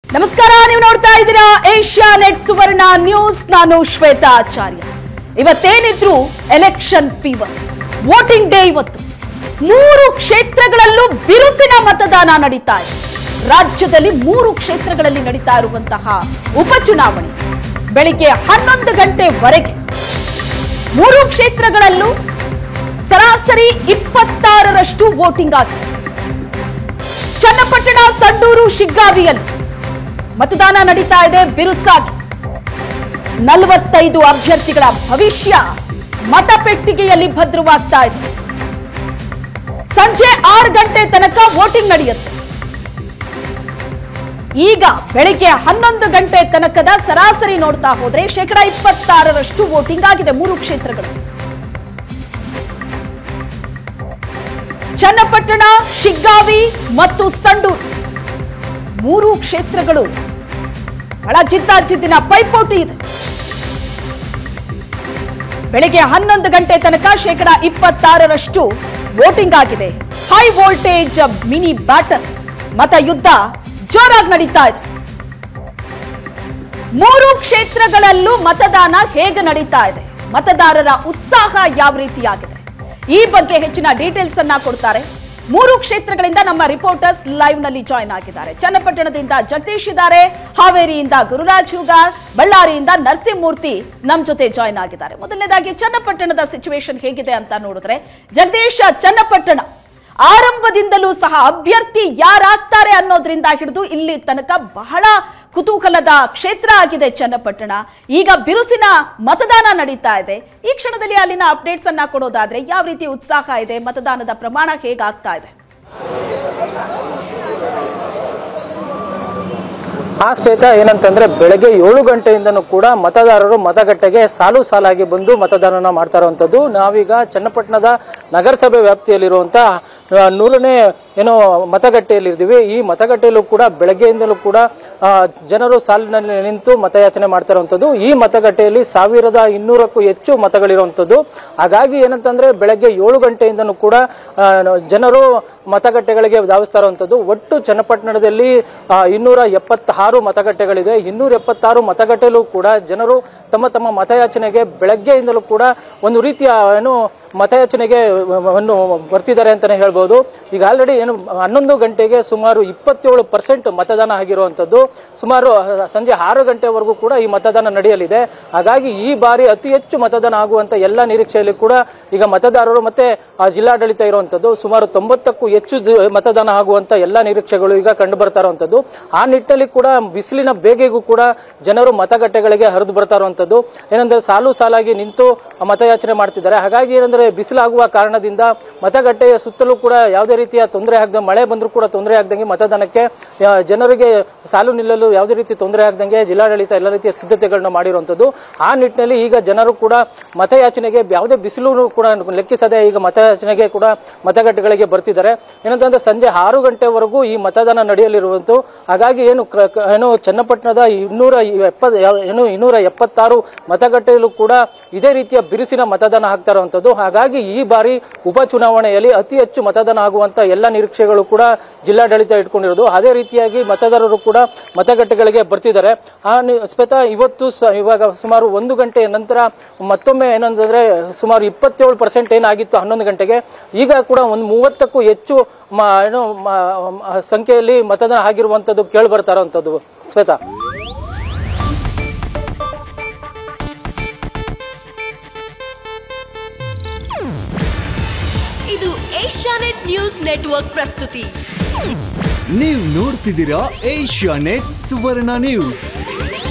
ನಮಸ್ಕಾರ ನೀವು ನೋಡ್ತಾ ಇದ್ದೀರಾ ಏಷ್ಯಾ ನೆಟ್ ಸುವರ್ಣ ನ್ಯೂಸ್ ನಾನು ಶ್ವೇತಾ ಆಚಾರ್ಯ ಇವತ್ತೇನಿದ್ರು ಎಲೆಕ್ಷನ್ ಫೀವರ್ ವೋಟಿಂಗ್ ಡೇ ಇವತ್ತು ಮೂರು ಕ್ಷೇತ್ರಗಳಲ್ಲೂ ಬಿರುಸಿನ ಮತದಾನ ನಡೀತಾ ಇದೆ ರಾಜ್ಯದಲ್ಲಿ ಮೂರು ಕ್ಷೇತ್ರಗಳಲ್ಲಿ ನಡೀತಾ ಇರುವಂತಹ ಉಪಚುನಾವಣೆ ಬೆಳಿಗ್ಗೆ ಹನ್ನೊಂದು ಗಂಟೆವರೆಗೆ ಮೂರು ಕ್ಷೇತ್ರಗಳಲ್ಲೂ ಸರಾಸರಿ ಇಪ್ಪತ್ತಾರರಷ್ಟು ವೋಟಿಂಗ್ ಆಗಿದೆ ಚನ್ನಪಟ್ಟಣ ಸಂಡೂರು ಶಿಗ್ಗಾವಿಯಲ್ಲಿ ಮತದಾನ ನಡೀತಾ ಇದೆ ಬಿರುಸಾಗಿ ನಲವತ್ತೈದು ಅಭ್ಯರ್ಥಿಗಳ ಭವಿಷ್ಯ ಮತಪೆಟ್ಟಿಗೆಯಲ್ಲಿ ಭದ್ರವಾಗ್ತಾ ಇದೆ ಸಂಜೆ ಆರು ಗಂಟೆ ತನಕ ವೋಟಿಂಗ್ ನಡೆಯುತ್ತೆ ಈಗ ಬೆಳಿಗ್ಗೆ ಹನ್ನೊಂದು ಗಂಟೆ ತನಕದ ಸರಾಸರಿ ನೋಡ್ತಾ ಹೋದ್ರೆ ಶೇಕಡ ಇಪ್ಪತ್ತಾರರಷ್ಟು ವೋಟಿಂಗ್ ಆಗಿದೆ ಮೂರು ಕ್ಷೇತ್ರಗಳು ಚನ್ನಪಟ್ಟಣ ಶಿಗ್ಗಾವಿ ಮತ್ತು ಸಂಡೂರು ಮೂರು ಕ್ಷೇತ್ರಗಳು ಬಹಳ ಜಿದ್ದಾಜಿದ್ದಿನ ಪೈಪೋಟಿ ಇದೆ ಬೆಳಿಗ್ಗೆ ಹನ್ನೊಂದು ಗಂಟೆ ತನಕ ಶೇಕಡ ಇಪ್ಪತ್ತಾರರಷ್ಟು ವೋಟಿಂಗ್ ಆಗಿದೆ ಹೈ ವೋಲ್ಟೇಜ್ ಮಿನಿ ಬ್ಯಾಟಲ್ ಮತ ಯುದ್ಧ ಜೋರಾಗಿ ನಡೀತಾ ಇದೆ ಮೂರು ಕ್ಷೇತ್ರಗಳಲ್ಲೂ ಮತದಾನ ಹೇಗೆ ನಡೀತಾ ಇದೆ ಮತದಾರರ ಉತ್ಸಾಹ ಯಾವ ರೀತಿಯಾಗಿದೆ ಈ ಬಗ್ಗೆ ಹೆಚ್ಚಿನ ಡೀಟೇಲ್ಸ್ ಅನ್ನ ಕೊಡ್ತಾರೆ ಮೂರು ಕ್ಷೇತ್ರಗಳಿಂದ ನಮ್ಮ ರಿಪೋರ್ಟರ್ಸ್ ಲೈವ್ ನಲ್ಲಿ ಜಾಯ್ನ್ ಆಗಿದ್ದಾರೆ ಚನ್ನಪಟ್ಟಣದಿಂದ ಜಗದೀಶ್ ಇದ್ದಾರೆ ಹಾವೇರಿಯಿಂದ ಗುರುರಾಜ್ ಹುಗಾರ್ ಬಳ್ಳಾರಿಯಿಂದ ನರಸಿಂಹಮೂರ್ತಿ ನಮ್ ಜೊತೆ ಜಾಯ್ನ್ ಆಗಿದ್ದಾರೆ ಮೊದಲನೇದಾಗಿ ಚನ್ನಪಟ್ಟಣದ ಸಿಚುವೇಶನ್ ಹೇಗಿದೆ ಅಂತ ನೋಡಿದ್ರೆ ಜಗದೀಶ್ ಚನ್ನಪಟ್ಟಣ ಆರಂಭದಿಂದಲೂ ಸಹ ಅಭ್ಯರ್ಥಿ ಯಾರಾಗ್ತಾರೆ ಅನ್ನೋದ್ರಿಂದ ಹಿಡಿದು ಇಲ್ಲಿ ತನಕ ಬಹಳ ಕುತೂಹಲದ ಕ್ಷೇತ್ರ ಆಗಿದೆ ಚನ್ನಪಟ್ಟಣ ಈಗ ಬಿರುಸಿನ ಮತದಾನ ನಡೀತಾ ಇದೆ ಈ ಕ್ಷಣದಲ್ಲಿ ಅಲ್ಲಿನ ಅಪ್ಡೇಟ್ಸ್ ಅನ್ನ ಕೊಡೋದಾದ್ರೆ ಯಾವ ರೀತಿ ಉತ್ಸಾಹ ಇದೆ ಮತದಾನದ ಪ್ರಮಾಣ ಹೇಗಾಗ್ತಾ ಇದೆ ಆ ಶ್ವೇತ ಏನಂತಂದ್ರೆ ಬೆಳಗ್ಗೆ ಏಳು ಗಂಟೆಯಿಂದನೂ ಕೂಡ ಮತದಾರರು ಮತಗಟ್ಟೆಗೆ ಸಾಲು ಸಾಲಾಗಿ ಬಂದು ಮತದಾನನ ಮಾಡ್ತಾ ಇರುವಂತದ್ದು ನಾವೀಗ ಚನ್ನಪಟ್ಟಣದ ನಗರಸಭೆ ವ್ಯಾಪ್ತಿಯಲ್ಲಿರುವಂತ ಆ, ನೂರನೇ ಏನೋ ಮತಗಟ್ಟೆಯಲ್ಲಿದ್ದೀವಿ ಈ ಮತಗಟ್ಟೆಯಲ್ಲೂ ಕೂಡ ಬೆಳಗ್ಗೆಯಿಂದಲೂ ಕೂಡ ಆ, ಜನರು ಸಾಲಿನಲ್ಲಿ ನಿಂತು ಮತಯಾಚನೆ ಮಾಡ್ತಾ ಇರುವಂತದ್ದು ಈ ಮತಗಟ್ಟೆಯಲ್ಲಿ ಸಾವಿರದ ಇನ್ನೂರಕ್ಕೂ ಹೆಚ್ಚು ಮತಗಳಿರುವಂತದ್ದು ಹಾಗಾಗಿ ಏನಂತಂದ್ರೆ ಬೆಳಗ್ಗೆ ಏಳು ಗಂಟೆಯಿಂದನೂ ಕೂಡ ಆ, ಜನರು ಮತಗಟ್ಟೆಗಳಿಗೆ ಧಾವಿಸ್ತಾ ಇರುವಂತದ್ದು ಒಟ್ಟು ಚನ್ನಪಟ್ಟಣದಲ್ಲಿ ಆ, ಇನ್ನೂರ ಎಪ್ಪತ್ತಾರು ಮತಗಟ್ಟೆಗಳಿದೆ ಇನ್ನೂರ ಎಪ್ಪತ್ತಾರು ಮತಗಟ್ಟೆಯಲ್ಲೂ ಕೂಡ ಜನರು ತಮ್ಮ ತಮ್ಮ ಮತಯಾಚನೆಗೆ ಬೆಳಗ್ಗೆಯಿಂದಲೂ ಕೂಡ ಒಂದು ರೀತಿಯ ಏನು ಮತಯಾಚನೆಗೆ ವನ್ನು ಬರ್ತಿದ್ದಾರೆ ಅಂತಾನೆ ಹೇಳ್ಬೋದು ಈಗ ಆಲ್ರೆಡಿ ಏನು ಹನ್ನೊಂದು ಗಂಟೆಗೆ ಸುಮಾರು ಇಪ್ಪತ್ತೇಳು ಪರ್ಸೆಂಟ್ ಮತದಾನ ಆಗಿರುವಂತದ್ದು ಸುಮಾರು ಅಹ್, ಸಂಜೆ ಆರು ಗಂಟೆವರೆಗೂ ಕೂಡ ಈ ಮತದಾನ ನಡೆಯಲಿದೆ ಹಾಗಾಗಿ ಈ ಬಾರಿ ಅತಿ ಹೆಚ್ಚು ಮತದಾನ ಆಗುವಂತ ಎಲ್ಲ ನಿರೀಕ್ಷೆಯಲ್ಲಿ ಕೂಡ ಈಗ ಮತದಾರರು ಮತ್ತೆ ಆ ಜಿಲ್ಲಾಡಳಿತ ಇರುವಂತದ್ದು ಸುಮಾರು ತೊಂಬತ್ತಕ್ಕೂ ಹೆಚ್ಚು ದ- ಮತದಾನ ಆಗುವಂತ ಎಲ್ಲ ನಿರೀಕ್ಷೆಗಳು ಈಗ ಕಂಡು ಬರ್ತಾ ಇರುವಂತದ್ದು ಆ ನಿಟ್ಟಿನಲ್ಲಿ ಕೂಡ ಬಿಸಿಲಿನ ಬೇಗೆಗೂ ಕೂಡ ಜನರು ಮತಗಟ್ಟೆಗಳಿಗೆ ಹರಿದು ಬರ್ತಾ ಇರುವಂತದ್ದು ಏನಂದ್ರೆ ಸಾಲು ಸಾಲಾಗಿ ನಿಂತು ಮತಯಾಚನೆ ಮಾಡ್ತಿದ್ದಾರೆ ಹಾಗಾಗಿ ಏನಂದ್ರೆ ಬಿಸಿಲಾಗುವ ಕಾರಣದಿಂದ ಮತಗಟ್ಟೆಯ ಸುತ್ತಲೂ ಕೂಡ ಯಾವುದೇ ರೀತಿಯ ತೊಂದರೆ ಆಗದೆ ಮಳೆ ಬಂದರೂ ಕೂಡ ತೊಂದರೆ ಆಗದಂಗೆ ಮತದಾನಕ್ಕೆ ಆ, ಜನರಿಗೆ ಸಾಲು ನಿಲ್ಲಲು ಯಾವುದೇ ರೀತಿ ತೊಂದರೆ ಆಗದಂಗೆ ಜಿಲ್ಲಾಡಳಿತ ಎಲ್ಲ ರೀತಿಯ ಸಿದ್ಧತೆಗಳನ್ನ ಮಾಡಿರುವಂತದ್ದು ಆ ನಿಟ್ಟಿನಲ್ಲಿ ಈಗ ಜನರು ಕೂಡ ಮತಯಾಚನೆಗೆ ಯಾವುದೇ ಬಿಸಿಲು ಕೂಡ ಲೆಕ್ಕಿಸದೆ ಈಗ ಮತಯಾಚನೆಗೆ ಕೂಡ ಮತಗಟ್ಟೆಗಳಿಗೆ ಬರ್ತಿದ್ದಾರೆ ಏನಂತಂದ್ರೆ ಸಂಜೆ ಆರು ಗಂಟೆವರೆಗೂ ಈ ಮತದಾನ ನಡೆಯಲಿರುವಂತು ಹಾಗಾಗಿ ಏನು ಕ- ಕ- ಏನು ಚನ್ನಪಟ್ಟಣದ ಇನ್ನೂರ ಎಪ್ಪತ್ ಏನು ಇನ್ನೂರ ಎಪ್ಪತ್ತಾರು ಮತಗಟ್ಟೆಯಲ್ಲೂ ಕೂಡ ಇದೇ ರೀತಿಯ ಬಿರುಸಿನ ಮತದಾನ ಆಗ್ತಾ ಇರುವಂತದ್ದು ಹಾಗಾಗಿ ಈ ಬಾರಿ ಉಪಚುನಾವಣೆಯಲ್ಲಿ ಅತಿ ಹೆಚ್ಚು ಮತದಾನ ಆಗುವಂತ ಎಲ್ಲ ನಿರೀಕ್ಷೆಗಳು ಕೂಡ ಜಿಲ್ಲಾಡಳಿತ ಇಟ್ಕೊಂಡಿರೋದು ಅದೇ ರೀತಿಯಾಗಿ ಮತದಾರರು ಕೂಡ ಮತಗಟ್ಟೆಗಳಿಗೆ ಬರ್ತಿದ್ದಾರೆ ಆ ನಿ- ಸ್ಮಿತಾ ಇವತ್ತು ಸ- ಇವಾಗ ಸುಮಾರು ಒಂದು ಗಂಟೆ ನಂತರ ಮತ್ತೊಮ್ಮೆ ಏನಂತಂದ್ರೆ ಸುಮಾರು ಇಪ್ಪತ್ತೇಳು ಪರ್ಸೆಂಟ್ ಏನಾಗಿತ್ತು ಹನ್ನೊಂದು ಗಂಟೆಗೆ ಈಗ ಕೂಡ ಒಂದು ಮೂವತ್ತಕ್ಕೂ ಹೆಚ್ಚು ಮ- ಏನು ಮ- ಮ- ಸಂಖ್ಯೆಯಲ್ಲಿ ಮತದಾನ ಆಗಿರುವಂತದ್ದು ಕೇಳಿ ಬರ್ತಾ ಇರುವಂತದ್ದು ಶ್ವೇತಾ ಇದು ಏಷ್ಯಾನೆಟ್ ನ್ಯೂಸ್ ನೆಟ್ವರ್ಕ್ ಪ್ರಸ್ತುತಿ ನೀವು ನೋಡ್ತಿದ್ದೀರಾ ಏಷ್ಯಾ ನೆಟ್ ಸುವರ್ಣ ನ್ಯೂಸ್